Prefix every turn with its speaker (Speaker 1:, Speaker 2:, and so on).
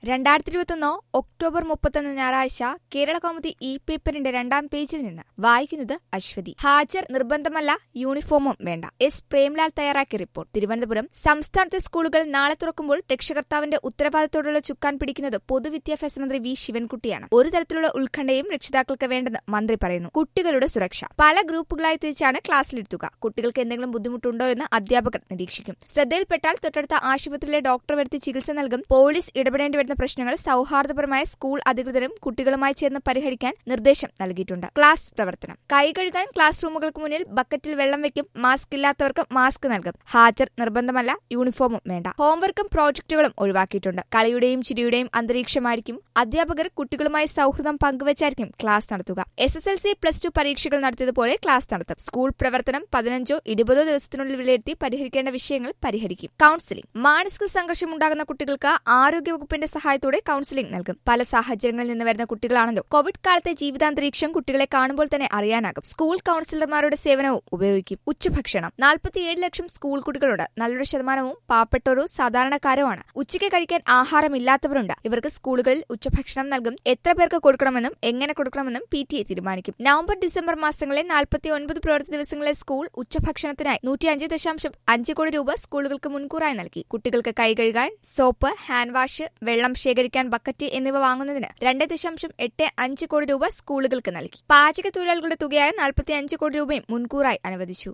Speaker 1: രണ്ടായിരത്തി ഇരുപത്തൊന്ന് ഒക്ടോബർ മുപ്പത്തൊന്ന് ഞായറാഴ്ച കേരള കൗമുദി ഇ പേപ്പറിന്റെ രണ്ടാം പേജിൽ നിന്ന് വായിക്കുന്നത് അശ്വതി ഹാജർ നിർബന്ധമല്ല യൂണിഫോമും വേണ്ട എസ് പ്രേംലാൽ തയ്യാറാക്കിയ റിപ്പോർട്ട് തിരുവനന്തപുരം സംസ്ഥാനത്തെ സ്കൂളുകൾ നാളെ തുറക്കുമ്പോൾ രക്ഷകർത്താവിന്റെ ഉത്തരവാദിത്തോടുള്ള ചുക്കാൻ പിടിക്കുന്നത് പൊതുവിദ്യാഭ്യാസ മന്ത്രി വി ശിവൻകുട്ടിയാണ് ഒരു തരത്തിലുള്ള ഉത്കണ്ഠയും രക്ഷിതാക്കൾക്ക് വേണ്ടെന്ന് മന്ത്രി പറയുന്നു കുട്ടികളുടെ സുരക്ഷ പല ഗ്രൂപ്പുകളായി തിരിച്ചാണ് ക്ലാസ്സിലിരുത്തുക കുട്ടികൾക്ക് എന്തെങ്കിലും ബുദ്ധിമുട്ടുണ്ടോ എന്ന് അധ്യാപകർ നിരീക്ഷിക്കും ശ്രദ്ധയിൽപ്പെട്ടാൽ തൊട്ടടുത്ത ആശുപത്രിയിലെ ഡോക്ടർ വരുത്തി ചികിത്സ നൽകും പോലീസ് ഇടപെടേണ്ടി വരുന്ന പ്രശ്നങ്ങൾ സൌഹാർദ്ദപരമായ സ്കൂൾ അധികൃതരും കുട്ടികളുമായി ചേർന്ന് പരിഹരിക്കാൻ നിർദ്ദേശം നൽകിയിട്ടുണ്ട് ക്ലാസ് പ്രവർത്തനം കൈ കഴുകാൻ ക്ലാസ് റൂമുകൾക്ക് മുന്നിൽ ബക്കറ്റിൽ വെള്ളം വെക്കും മാസ്ക് ഇല്ലാത്തവർക്ക് മാസ്ക് നൽകും ഹാജർ നിർബന്ധമല്ല യൂണിഫോമും വേണ്ട ഹോംവർക്കും പ്രോജക്ടുകളും ഒഴിവാക്കിയിട്ടുണ്ട് കളിയുടെയും ചിരിയുടെയും അന്തരീക്ഷമായിരിക്കും അധ്യാപകർ കുട്ടികളുമായി സൌഹൃദം പങ്കുവച്ചായിരിക്കും ക്ലാസ് നടത്തുക S S L C plus two പരീക്ഷകൾ നടത്തിയതുപോലെ ക്ലാസ് നടത്തും സ്കൂൾ പ്രവർത്തനം പതിനഞ്ചോ ഇരുപതോ ദിവസത്തിനുള്ളിൽ വിലയിരുത്തി പരിഹരിക്കേണ്ട വിഷയങ്ങൾ പരിഹരിക്കും കൌൺസിലിംഗ് മാനസിക സംഘർഷമുണ്ടാകുന്ന കുട്ടികൾക്ക് ആരോഗ്യവകുപ്പിന്റെ സഹായത്തോടെ കൌൺസിലിംഗ് നൽകും പല സാഹചര്യങ്ങളിൽ നിന്ന് വരുന്ന കുട്ടികളാണല്ലോ കോവിഡ് കാലത്തെ ജീവിതാന്തരീക്ഷം കുട്ടികളെ കാണുമ്പോൾ തന്നെ അറിയാനാകും സ്കൂൾ കൌൺസിലർമാരുടെ സേവനവും ഉപയോഗിക്കും ഉച്ചഭക്ഷണം നാൽപ്പത്തിയേഴ് ലക്ഷം സ്കൂൾ കുട്ടികളുണ്ട് നല്ലൊരു ശതമാനവും പാവപ്പെട്ടവരോ സാധാരണക്കാരോ ആണ് ഉച്ചയ്ക്ക് കഴിക്കാൻ ആഹാരമില്ലാത്തവരുണ്ട് ഇവർക്ക് സ്കൂളുകളിൽ ഉച്ചഭക്ഷണം നൽകും എത്ര പേർക്ക് കൊടുക്കണമെന്നും എങ്ങനെ കൊടുക്കണമെന്നും പി ടി എ തീരുമാനിക്കും നവംബർ ഡിസംബർ മാസങ്ങളിലെ നാൽപ്പത്തി ഒൻപത് പ്രവൃത്തി ദിവസങ്ങളിലെ സ്കൂൾ ഉച്ചഭക്ഷണത്തിനായി നൂറ്റി അഞ്ച് ദശാംശം അഞ്ച് കോടി രൂപ സ്കൂളുകൾക്ക് മുൻകൂറായി നൽകി കുട്ടികൾക്ക് കൈ കഴുകാൻ സോപ്പ് ഹാൻഡ് വാഷ് വെള്ളം ശേഖരിക്കാൻ ബക്കറ്റ് എന്നിവ വാങ്ങുന്നതിന് രണ്ട് ദശാംശം എട്ട് അഞ്ച് കോടി രൂപ സ്കൂളുകൾക്ക് നൽകി പാചക തൊഴിലാളികളുടെ തുകയായ നാൽപ്പത്തി അഞ്ച് കോടി രൂപയും മുൻകൂറായി അനുവദിച്ചു